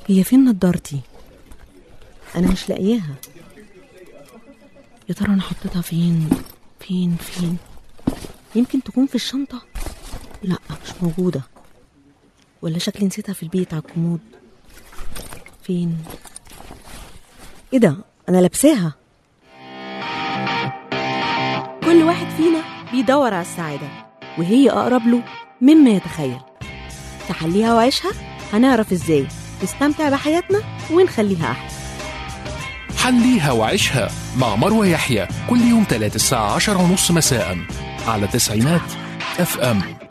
هي فين نضارتي انا مش لاقياها يا ترى انا حطيتها فين فين فين يمكن تكون في الشنطه لا مش موجوده ولا شكلي نسيتها في البيت على الكومود فين ايه ده انا لابساها كل واحد فينا بيدور على السعاده وهي اقرب له مما يتخيل تحليها وعيشها هنعرف ازاي نستمتع بحياتنا ونخليها احلى حليها وعيشها مع مروة يحيى كل يوم تلات الساعة عشر ونص مساء على تسعينات اف ام